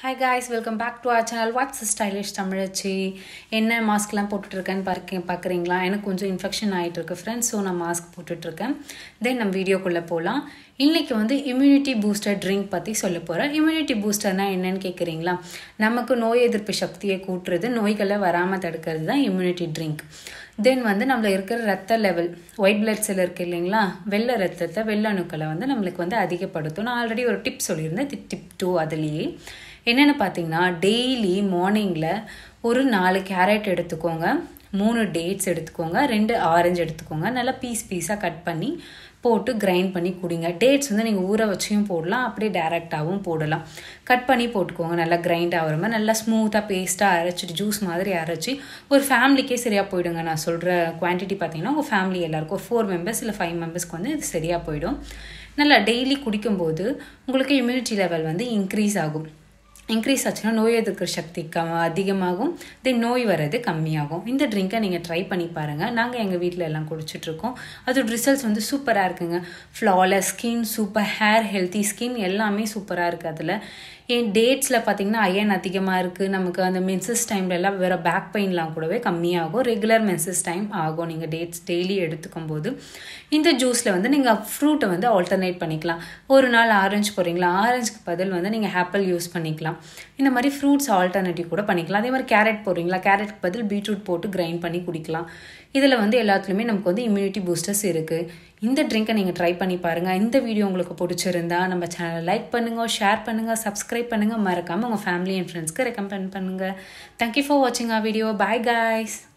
hi guys welcome back to our channel what's stylish Tamizhachi என்ன மாஸ்க்லாம் போட்டுட்ருக்கேன்னு பார்க்க பார்க்குறீங்களா எனக்கு கொஞ்சம் இன்ஃபெக்ஷன் ஆகிட்டு இருக்கு ஃப்ரெண்ட்ஸ் ஸோ நான் மாஸ்க் போட்டுட்ருக்கேன் தென் நம்ம வீடியோக்குள்ளே போகலாம் இன்றைக்கி வந்து இம்யூனிட்டி பூஸ்டர் ட்ரிங்க் பற்றி சொல்ல போகிறேன் இம்யூனிட்டி பூஸ்டர்னால் என்னன்னு கேட்குறீங்களா நமக்கு நோய் எதிர்ப்பு சக்தியை கூட்டுறது நோய்களை வராமல் தடுக்கிறது தான் இம்யூனிட்டி ட்ரிங்க் தென் வந்து நம்மள இருக்கிற ரத்த லெவல் ஒயிட் பிளட் செல் இருக்குது இல்லைங்களா வெள்ளை ரத்தத்தை வெள்ளை அணுக்களை வந்து நம்மளுக்கு வந்து அதிகப்படுத்தும் நான் ஆல்ரெடி ஒரு டிப் சொல்லியிருந்தேன் டிப் டூ அதுலேயே என்னென்னு பார்த்தீங்கன்னா டெய்லி மார்னிங்கில் ஒரு நாலு கேரட் எடுத்துக்கோங்க மூணு டேட்ஸ் எடுத்துக்கோங்க ரெண்டு ஆரஞ்சு எடுத்துக்கோங்க நல்லா பீஸ் பீஸாக கட் பண்ணி போட்டு கிரைண்ட் பண்ணி குடிங்க டேட்ஸ் வந்து நீங்கள் ஊற வச்சியும் போடலாம் அப்படியே டேரெக்டாகவும் போடலாம் கட் பண்ணி போட்டுக்கோங்க நல்லா கிரைண்ட் ஆகிற மாதிரி நல்லா ஸ்மூத்தாக பேஸ்ட்டாக அரைச்சிட்டு ஜூஸ் மாதிரி அரைச்சி ஒரு ஃபேமிலிக்கே சரியாக போயிடுங்க நான் சொல்கிற குவான்டிட்டி பார்த்தீங்கன்னா உங்கள் ஃபேமிலி எல்லாருக்கும் ஒரு ஃபோர் மெம்பர்ஸ் இல்லை ஃபைவ் மெம்பர்ஸ்க்கு வந்து இது சரியாக போயிடும் நல்லா டெய்லி குடிக்கும்போது உங்களுக்கு இம்யூனிட்டி லெவல் வந்து இன்க்ரீஸ் ஆகும் இன்க்ரீஸ் ஆச்சுன்னா நோய் எதிர்க்கிற சக்தி க அதிகமாகும் தென் நோய் வர்றது கம்மியாகும் இந்த ட்ரிங்கை நீங்கள் ட்ரை பண்ணி பாருங்கள் நாங்கள் எங்கள் வீட்டில் எல்லாம் குடிச்சிட்ருக்கோம் அதோட ரிசல்ட்ஸ் வந்து சூப்பராக இருக்குங்க flawless skin super hair healthy skin எல்லாமே சூப்பராக இருக்குது அதில் என் டேட்ஸில் பார்த்தீங்கன்னா அயன் அதிகமாக இருக்குது நமக்கு அந்த மென்சஸ் டைமில் எல்லாம் வேறு பேக் பெயின்லாம் கூடவே கம்மியாகும் ரெகுலர் மென்சஸ் டைம் ஆகும் நீங்கள் டேட்ஸ் டெய்லி எடுத்துக்கும் போது இந்த ஜூஸில் வந்து நீங்கள் ஃப்ரூட்டை வந்து ஆல்டர்னேட் பண்ணிக்கலாம் ஒரு நாள் ஆரஞ்சு போடுறீங்களா ஆரஞ்சுக்கு பதில் வந்து நீங்கள் ஆப்பிள் யூஸ் பண்ணிக்கலாம் இந்த மாதிரி ஃப்ரூட்ஸ் ஆல்டர்னேட்டிவ் கூட பண்ணிக்கலாம் அதே மாதிரி கேரட் போடுறீங்களா கேரட்டுக்கு பதில் பீட்ரூட் போட்டு கிரைண்ட் பண்ணி குடிக்கலாம் இதில் வந்து எல்லாத்துலேயுமே நமக்கு வந்து இம்யூனிட்டி பூஸ்டர்ஸ் இருக்குது இந்த ட்ரிங்கை நீங்கள் ட்ரை பண்ணி பாருங்கள் இந்த வீடியோ உங்களுக்கு பிடிச்சிருந்தா நம்ம சேனலை லைக் பண்ணுங்கள் ஷேர் பண்ணுங்கள் சப்ஸ்கிரைப் பண்ணுங்கள் மறக்காமல் உங்கள் ஃபேமிலி அண்ட் ஃப்ரெண்ட்ஸ்க்கு ரெக்கமெண்ட் பண்ணுங்கள் தேங்க்யூ ஃபார் வாட்சிங் ஆ வீடியோ பாய் காய்ஸ்